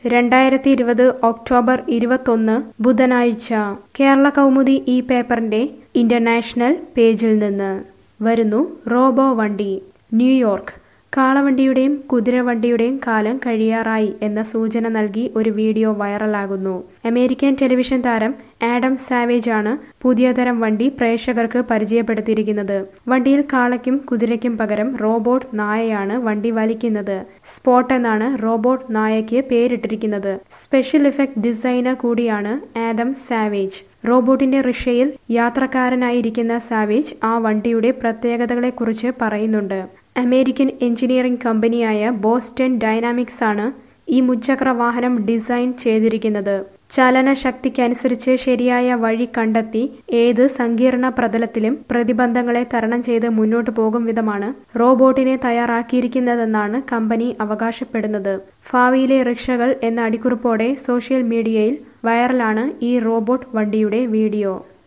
രണ്ടായിരത്തി ഇരുപത് ഒക്ടോബർ ഇരുപത്തൊന്ന് ബുധനാഴ്ച കേരള കൗമുദി ഈ പേപ്പറിന്റെ ഇന്റർനാഷണൽ പേജിൽ നിന്ന് വരുന്നു റോബോ വണ്ടി ന്യൂയോർക്ക് കാളവണ്ടിയുടെയും കുതിരവണ്ടിയുടെയും കാലം കഴിയാറായി എന്ന സൂചന നൽകി ഒരു വീഡിയോ വൈറലാകുന്നു അമേരിക്കൻ ടെലിവിഷൻ താരം ആഡം സാവേജ് ആണ് പുതിയ തരം വണ്ടി പ്രേക്ഷകർക്ക് പരിചയപ്പെടുത്തിയിരിക്കുന്നത് വണ്ടിയിൽ കാളയ്ക്കും കുതിരയ്ക്കും പകരം റോബോട്ട് നായയാണ് വണ്ടി വലിക്കുന്നത് സ്പോട്ട് എന്നാണ് റോബോട്ട് നായയ്ക്ക് പേരിട്ടിരിക്കുന്നത് സ്പെഷ്യൽ ഇഫക്റ്റ് ഡിസൈനർ കൂടിയാണ് ആഡം സാവേജ് റോബോട്ടിന്റെ റിഷയിൽ യാത്രക്കാരനായിരിക്കുന്ന സാവേജ് ആ വണ്ടിയുടെ പ്രത്യേകതകളെക്കുറിച്ച് പറയുന്നുണ്ട് അമേരിക്കൻ എഞ്ചിനീയറിംഗ് കമ്പനിയായ ബോസ്റ്റൺ ഡൈനാമിക്സ് ആണ് ഈ മുച്ചക്ര വാഹനം ഡിസൈൻ ചെയ്തിരിക്കുന്നത് ചലനശക്തിക്കനുസരിച്ച് ശരിയായ വഴി കണ്ടെത്തി ഏത് സങ്കീർണ പ്രതലത്തിലും പ്രതിബന്ധങ്ങളെ തരണം ചെയ്ത് മുന്നോട്ടു പോകും വിധമാണ് റോബോട്ടിനെ തയ്യാറാക്കിയിരിക്കുന്നതെന്നാണ് കമ്പനി അവകാശപ്പെടുന്നത് ഭാവിയിലെ റിക്ഷകൾ എന്ന അടിക്കുറിപ്പോടെ സോഷ്യൽ മീഡിയയിൽ വൈറലാണ് ഈ റോബോട്ട് വണ്ടിയുടെ വീഡിയോ